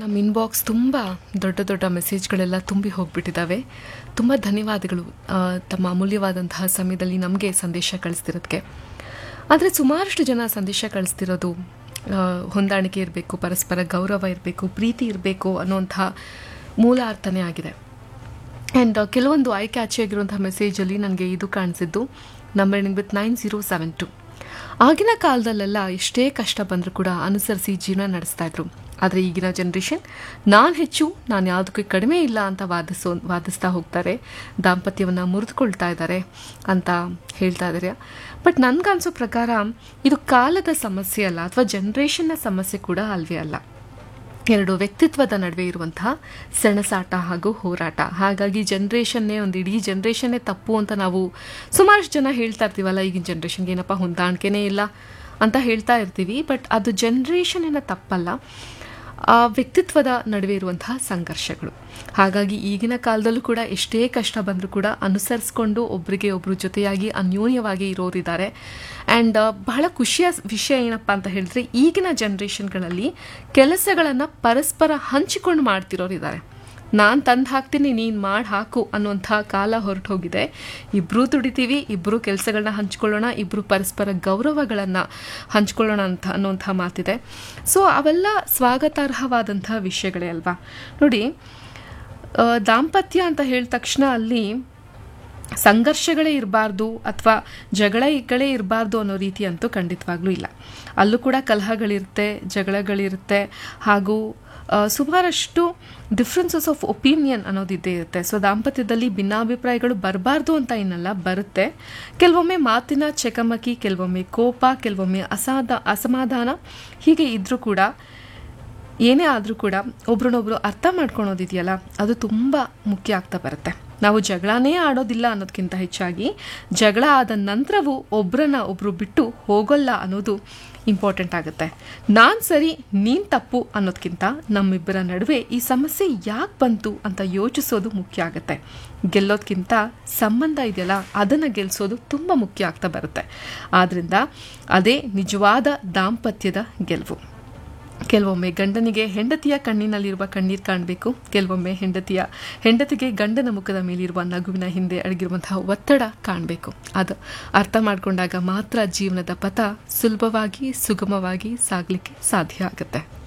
ನಮ್ಮ ಇನ್ಬಾಕ್ಸ್ ತುಂಬ ದೊಡ್ಡ ದೊಡ್ಡ ಮೆಸೇಜ್ಗಳೆಲ್ಲ ತುಂಬಿ ಹೋಗ್ಬಿಟ್ಟಿದ್ದಾವೆ ತುಂಬ ಧನ್ಯವಾದಗಳು ಆ, ತಮ್ಮ ಅಮೂಲ್ಯವಾದಂತಹ ಸಮಯದಲ್ಲಿ ನಮಗೆ ಸಂದೇಶ ಕಳಿಸ್ತಿರೋದಕ್ಕೆ ಆದರೆ ಸುಮಾರಷ್ಟು ಜನ ಸಂದೇಶ ಕಳಿಸ್ತಿರೋದು ಆ, ಹೊಂದಾಣಿಕೆ ಇರಬೇಕು ಪರಸ್ಪರ ಗೌರವ ಇರಬೇಕು ಪ್ರೀತಿ ಇರಬೇಕು ಅನ್ನುವಂಥ ಮೂಲ ಅರ್ಥನೇ ಆಗಿದೆ ಆ್ಯಂಡ್ ಕೆಲವೊಂದು ಐ ಕ್ಯಾಚಿ ಆಗಿರುವಂಥ ಮೆಸೇಜಲ್ಲಿ ನನಗೆ ಇದು ಕಾಣಿಸಿದ್ದು number with nine zero seven two ಆಗಿನ ಕಾಲದಲ್ಲೆಲ್ಲ ಎಷ್ಟೇ ಕಷ್ಟ ಬಂದರೂ ಕೂಡ ಅನುಸರಿಸಿ ಜೀವನ ನಡೆಸ್ತಾ ಇದ್ರು ಆದರೆ ಈಗಿನ ಜನ್ರೇಷನ್ ನಾನು ಹೆಚ್ಚು ನಾನು ಯಾವುದಕ್ಕೂ ಕಡಿಮೆ ಇಲ್ಲ ಅಂತ ವಾದಿಸೋ ವಾದಿಸ್ತಾ ಹೋಗ್ತಾರೆ ದಾಂಪತ್ಯವನ್ನು ಮುರಿದುಕೊಳ್ತಾ ಇದ್ದಾರೆ ಅಂತ ಹೇಳ್ತಾ ಇದ್ದಾರೆ ಬಟ್ ನನಗನ್ಸೋ ಪ್ರಕಾರ ಇದು ಕಾಲದ ಸಮಸ್ಯೆ ಅಲ್ಲ ಅಥವಾ ಜನ್ರೇಷನ್ನ ಸಮಸ್ಯೆ ಕೂಡ ಅಲ್ವೇ ಅಲ್ಲ ಎರಡು ವ್ಯಕ್ತಿತ್ವದ ನಡುವೆ ಇರುವಂತಹ ಸೆಣಸಾಟ ಹಾಗೂ ಹೋರಾಟ ಹಾಗಾಗಿ ಜನ್ರೇಷನ್ನೇ ಒಂದು ಇಡೀ ಜನ್ರೇಷನ್ನೇ ತಪ್ಪು ಅಂತ ನಾವು ಸುಮಾರಷ್ಟು ಜನ ಹೇಳ್ತಾ ಇರ್ತೀವಲ್ಲ ಈಗಿನ ಜನ್ರೇಷನ್ಗೆ ಏನಪ್ಪ ಹೊಂದಾಣಿಕೆನೇ ಇಲ್ಲ ಅಂತ ಹೇಳ್ತಾ ಇರ್ತೀವಿ ಬಟ್ ಅದು ಜನ್ರೇಷನ್ನಿನ ತಪ್ಪಲ್ಲ ಆ ವ್ಯಕ್ತಿತ್ವದ ನಡುವೆ ಇರುವಂತಹ ಸಂಘರ್ಷಗಳು ಹಾಗಾಗಿ ಈಗಿನ ಕಾಲದಲ್ಲೂ ಕೂಡ ಎಷ್ಟೇ ಕಷ್ಟ ಬಂದರೂ ಕೂಡ ಅನುಸರಿಸ್ಕೊಂಡು ಒಬ್ಬರಿಗೆ ಒಬ್ಬರು ಜೊತೆಯಾಗಿ ಅನ್ಯೋನ್ಯವಾಗಿ ಇರೋರಿದ್ದಾರೆ ಆ್ಯಂಡ್ ಬಹಳ ಖುಷಿಯ ವಿಷಯ ಏನಪ್ಪ ಅಂತ ಹೇಳಿದ್ರೆ ಈಗಿನ ಜನ್ರೇಷನ್ಗಳಲ್ಲಿ ಕೆಲಸಗಳನ್ನು ಪರಸ್ಪರ ಹಂಚಿಕೊಂಡು ಮಾಡ್ತಿರೋರಿದ್ದಾರೆ ನಾನು ತಂದು ಹಾಕ್ತೀನಿ ನೀನು ಮಾಡಿ ಹಾಕು ಅನ್ನುವಂಥ ಕಾಲ ಹೊರಟು ಹೋಗಿದೆ ಇಬ್ಬರೂ ದುಡಿತೀವಿ ಇಬ್ಬರು ಕೆಲಸಗಳನ್ನ ಹಂಚ್ಕೊಳ್ಳೋಣ ಇಬ್ಬರು ಪರಸ್ಪರ ಗೌರವಗಳನ್ನು ಹಂಚ್ಕೊಳ್ಳೋಣ ಅಂತ ಅನ್ನುವಂಥ ಮಾತಿದೆ ಸೊ ಅವೆಲ್ಲ ಸ್ವಾಗತಾರ್ಹವಾದಂಥ ವಿಷಯಗಳೇ ಅಲ್ವಾ ನೋಡಿ ಆ, ದಾಂಪತ್ಯ ಅಂತ ಹೇಳಿದ ತಕ್ಷಣ ಅಲ್ಲಿ ಸಂಘರ್ಷಗಳೇ ಇರಬಾರ್ದು ಅಥವಾ ಜಗಳ ಇಗಳೇ ಇರಬಾರ್ದು ಅನ್ನೋ ರೀತಿ ಅಂತೂ ಖಂಡಿತವಾಗ್ಲೂ ಇಲ್ಲ ಅಲ್ಲೂ ಕೂಡ ಕಲಹಗಳಿರುತ್ತೆ ಜಗಳಗಳಿರುತ್ತೆ ಹಾಗೂ ಆ, ಸುಮಾರಷ್ಟು ಡಿಫ್ರೆನ್ಸಸ್ ಆಫ್ ಒಪಿನಿಯನ್ ಅನ್ನೋದಿದ್ದೇ ಇರುತ್ತೆ ಸೊ ದಾಂಪತ್ಯದಲ್ಲಿ ಭಿನ್ನಾಭಿಪ್ರಾಯಗಳು ಬರಬಾರ್ದು ಅಂತ ಏನಲ್ಲ ಬರುತ್ತೆ ಕೆಲವೊಮ್ಮೆ ಮಾತಿನ ಚಕಮಕಿ ಕೆಲವೊಮ್ಮೆ ಕೋಪ ಕೆಲವೊಮ್ಮೆ ಅಸಾಧ ಅಸಮಾಧಾನ ಹೀಗೆ ಇದ್ರೂ ಕೂಡ ಏನೇ ಆದರೂ ಕೂಡ ಒಬ್ರನ್ನೊಬ್ರು ಅರ್ಥ ಮಾಡ್ಕೊಳೋದಿದೆಯಲ್ಲ ಅದು ತುಂಬ ಮುಖ್ಯ ಆಗ್ತಾ ಬರುತ್ತೆ ನಾವು ಜಗಳನೇ ಆಡೋದಿಲ್ಲ ಅನ್ನೋದಕ್ಕಿಂತ ಹೆಚ್ಚಾಗಿ ಜಗಳ ಆದ ನಂತರವೂ ಒಬ್ರನ್ನ ಒಬ್ರು ಬಿಟ್ಟು ಹೋಗೋಲ್ಲ ಅನ್ನೋದು ಇಂಪಾರ್ಟೆಂಟ್ ಆಗುತ್ತೆ ನಾನು ಸರಿ ನೀನು ತಪ್ಪು ಅನ್ನೋದಕ್ಕಿಂತ ನಮ್ಮಿಬ್ಬರ ನಡುವೆ ಈ ಸಮಸ್ಯೆ ಯಾಕೆ ಬಂತು ಅಂತ ಯೋಚಿಸೋದು ಮುಖ್ಯ ಆಗುತ್ತೆ ಗೆಲ್ಲೋದ್ಕಿಂತ ಸಂಬಂಧ ಇದೆಯಲ್ಲ ಅದನ್ನು ಗೆಲ್ಲಿಸೋದು ತುಂಬ ಮುಖ್ಯ ಆಗ್ತಾ ಬರುತ್ತೆ ಆದ್ದರಿಂದ ಅದೇ ನಿಜವಾದ ದಾಂಪತ್ಯದ ಗೆಲುವು ಕೆಲವೊಮ್ಮೆ ಗಂಡನಿಗೆ ಹೆಂಡತಿಯ ಕಣ್ಣಿನಲ್ಲಿರುವ ಕಣ್ಣೀರು ಕಾಣಬೇಕು ಕೆಲವೊಮ್ಮೆ ಹೆಂಡತಿಯ ಹೆಂಡತಿಗೆ ಗಂಡನ ಮುಖದ ಮೇಲಿರುವ ನಗುವಿನ ಹಿಂದೆ ಅಡಗಿರುವಂತಹ ಒತ್ತಡ ಕಾಣಬೇಕು ಅದು ಅರ್ಥ ಮಾಡಿಕೊಂಡಾಗ ಮಾತ್ರ ಜೀವನದ ಪಥ ಸುಲಭವಾಗಿ ಸುಗಮವಾಗಿ ಸಾಗಲಿಕ್ಕೆ ಸಾಧ್ಯ ಆಗುತ್ತೆ